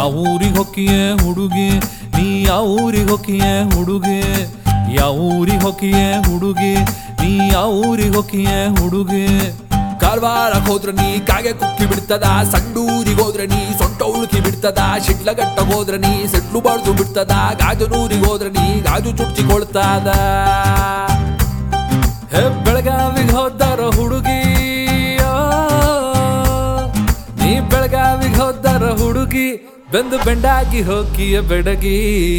ಯಾವ ಊರಿಗೆ ಹೊಕ್ಕಿಯೇ ಹುಡುಗಿ ನೀ ಯಾವ ಊರಿಗೆ ಹೊಕ್ಕಿಯೇ ಹುಡುಗಿ ಯಾವ ಊರಿಗೆ ಹೊಕ್ಕಿಯೇ ಹುಡುಗಿ ನೀ ಯಾವ ಊರಿಗೆ ಹೊಕ್ಕಿಯೇ ಹುಡುಗಿ ಕಾರವಾರಕ್ಕೆ ಹೋದ್ರೆ ನೀ ಕಾಗೆ ಕುಕ್ಕಿ ಬಿಡ್ತದ ಸಂಡೂರಿಗೆ ಹೋದ್ರೆ ನೀ ಸೊಂಟ ಉಳುಕಿ ಬಿಡ್ತದ ಶಿಡ್ಲಘಟ್ಟಕ್ಕೆ ಹೋದ್ರೆ ನೀ ಸೆಟ್ಲು ಬಡ್ದು ಬಿಡ್ತದ ಗಾಜನೂರಿಗೆ ಹೋದ್ರೆ ನೀ ಗಾಜು ಚುಚ್ಚಿಕೊಳ್ತದ ಹೇ ಬೆಳಗಾವಿಗೆ ಹೋದಾರ ಹುಡುಗಿ ಆ, ನೀ ಬೆಳಗಾವಿಗೆ ಹೋದಾರ ಹುಡುಗಿ ಬೆಂದು ಬೆಂಡಾಗಿ ಹೋಗಿಯ ಬೆಡಗಿ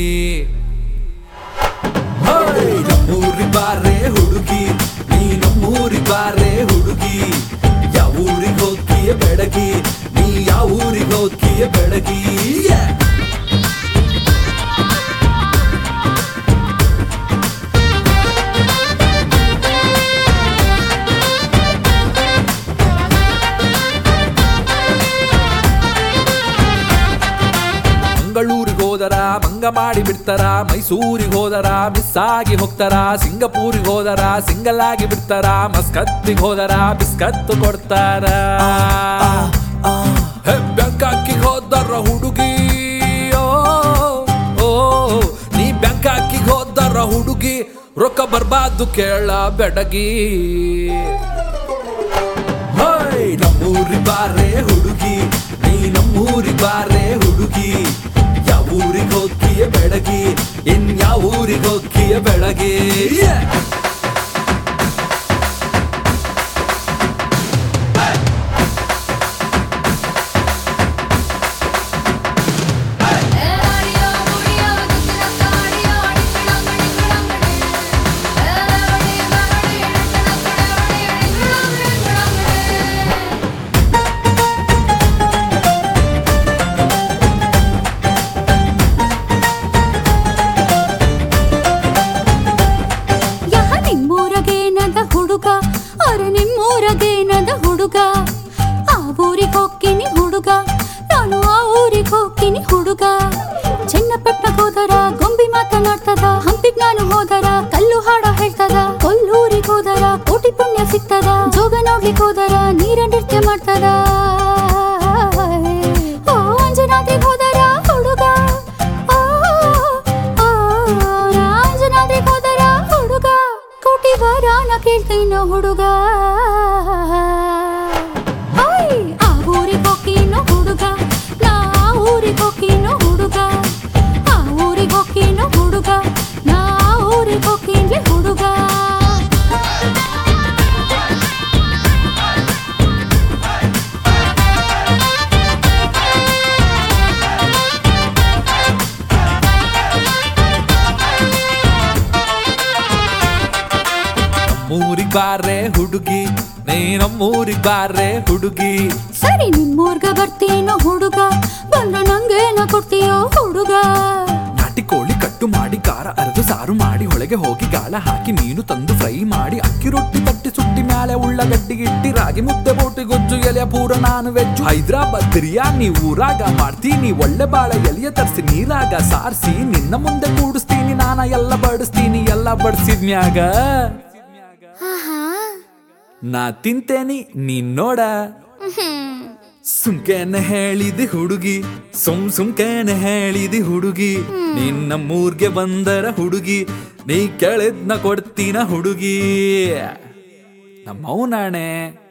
ಹೋಯ್, ನಮ್ಮೂರಿ ಬಾರೆ ಹುಡುಗಿ ನೀ ನಮ್ಮೂರಿ ಬಾರೆ ಹುಡುಗಿ ಯಾವ ಊರಿಗೆ ಹೋಗ್ತೀಯ ಬೆಡಗಿ ನೀ ಯಾವ ಊರಿಗೆ ಹೋಗ್ತೀಯ ಬೆಡಗಿ Yeah! ಮಂಗಳೂರಿಗೆ ಹೋದರ ಮಂಗ ಮಾಡಿ ಬಿಡ್ತಾರ ಮೈಸೂರಿಗೆ ಹೋದರ ಮಿಸ್ ಆಗಿ ಹೋಗ್ತಾರ ಸಿಂಗಪೂರಿಗೆ ಹೋದರ ಸಿಂಗಲ್ ಆಗಿ ಬಿಡ್ತಾರ ಮಸ್ಕತ್ತಿಗೆ ಹೋದರ ಬಿಸ್ಕತ್ತು ಕೊಡ್ತಾರ ಹೇ, ಬ್ಯಾಂಕಾಕಿಗೆ ಹೋದರ ಹುಡುಗಿ ಓ, ಓ ನೀ ಬ್ಯಾಂಕಾಕಿಗೆ ಹೋದರ ಹುಡುಗಿ ರೊಕ್ಕ ಬರ್ಬಾರ್ದು ಕೇಳ ಬೆಡಗಿ ಹೋಯ್ ನಮ್ಮೂರಿ ಬಾರೆ ಹುಡುಗಿ ನೀ ನಮ್ಮೂರಿ ಬಾರೆ ಹುಡುಗಿ ಯಾವ ಊರಿಗೆ ಹೋಗ್ತೀಯ ಬೆಳಗಿ ಇನ್ ಯಾವ ಊರಿಗೆ ಹೋಗ್ತೀಯ ಬೆಳಗಿ Yeah! ഏലാടിയോ മുടിയോ കുത്തിനത്താടിയോ അടിക്കിടങ്ങടിക്കിടങ്ങടി ഏലവടി മകടി ഇടക്കണക്കടവടി ഇടിക്കിടങ്ങടിക്കിടങ്ങടി ಯಹ ನಿಮ್ಮೂರಗೇನದ ಹುಡುಗ ಅರೆ ನಿಮ್ಮೂರಗೇನದ ಹುಡುಗ ಆ ಊರಿಗೆ ಹೋಗ್ತೀನಿ ಹುಡುಗ ನಾನು ಆ ಊರಿಗೆ ಹೋಗ್ತೀನಿ ಹುಡುಗ ಚನ್ನಪಟ್ಟಣಕ್ಕೆ ಹೋದರ ಗೊಂಬಿ ಮಾತನಾಡ್ತದ ಹಂಪಿಗ್ ನಾನು ಹೋದರ ಕಲ್ಲು ಹಾಡ ಹೇಳ್ತದ ಕೊಲ್ಲೂರಿಗೆ ಹೋದರ ಕೋಟಿ ಪುಣ್ಯ ಸಿಗ್ತದ ಜೋಗ ನೋಡ್ಲಿಕ್ಕೆ ಹೋದರ ನೀರ ನೃತ್ಯ ಮಾಡ್ತದ ಓ ಅಂಜನಾದ್ರಿಗೆ ಹೋದರ ಹುಡುಗ ಓ, ಓ, ರಾಜನಾದ್ರಿಗೆ ಹೋದರ ಹುಡುಗ ಕೋಟಿ ವರಾನ ಕೇಳ್ತೀನೋ ಹುಡುಗ ಓಯ್, ಆ ಊರಿಗೆ ಹೋಗಿನೋ ಹುಡುಗ ನಾ ಆ ಊರಿಗೆ ಹೋಗಿನೋ ಹುಡುಗ ಆ ಊರಿಗೆ ಹೋಗಿನೋ ಹುಡುಗ ನಾ ಆ ಊರಿಗೆ ಹೋಗಿನ್ಲಿ ಹುಡುಗ ನಮ್ಮೂರಿಗೆ ಬಾರೆ ಹುಡುಗಿ ನೀ ನಮ್ಮೂರಿಗೆ ಬಾರೆ ಹುಡುಗಿ ಸರಿ ನಿಮ್ಮೂರ್ಗ ಬರ್ತೀನೋ ಹುಡುಗ ಬಂದ್ರ ನಂಗೇನ ಕೊಡ್ತೀಯೋ ಹುಡುಗ ನಾಟಿ ಕೋಳಿ ಕಟ್ಟು ಮಾಡಿ ಖಾರ ಅರೆದು ಸಾರು ಮಾಡಿ ಹೊಳಗೆ ಹೋಗಿ ಗಾಳ ಹಾಕಿ ಮೀನು ತಂದು ಫ್ರೈ ಮಾಡಿ ಅಕ್ಕಿ ರೊಟ್ಟಿ ತಟ್ಟಿ ಸುಟ್ಟಿ ಮ್ಯಾಲೆ ಉಳ್ಳಗಡ್ಡಿ ಇಟ್ಟಿ ರಾಗಿ ಮುದ್ದೆ ಬೋಟಿ ಗೊಜ್ಜು ಎಲೆ ಪೂರ ನಾನು ವೆಜ್ಜು ಹೈದ್ರಾಬಾದ್ ಬಿರಿಯಾನಿ ಊರಾಗ ಮಾಡ್ತೀನಿ ಒಳ್ಳೆ ಬಾಳೆ ಎಲೆಯ ತರಿಸಿ ನೀರಾಗ ಸಾರಿಸಿ ನಿನ್ನ ಮುಂದೆ ಕೂಡಿಸ್ತೀನಿ ನಾನ ಎಲ್ಲ ಬಡಿಸ್ತೀನಿ ಎಲ್ಲ ಬಡಿಸಿದ್ಮ್ಯಾಗ ಆಹಾ ನಾ ತಿಂತೇನಿ ನೀನ್ ನೋಡ ಸುಮ್ಕೇನೆ ಹೇಳಿದಿ ಹುಡುಗಿ ಸುಮ್ ಸುಮ್ಕೇನೆ ಹೇಳಿದಿ ಹುಡುಗಿ ನಿನ್ನ ಮೂರ್ಗೆ ಬಂದರ ಹುಡುಗಿ ನೀ ಕೇಳಿದ್ನ ಕೊಡ್ತೀನ ಹುಡುಗಿ ನಮ್ಮವ್ ನಾಣೆ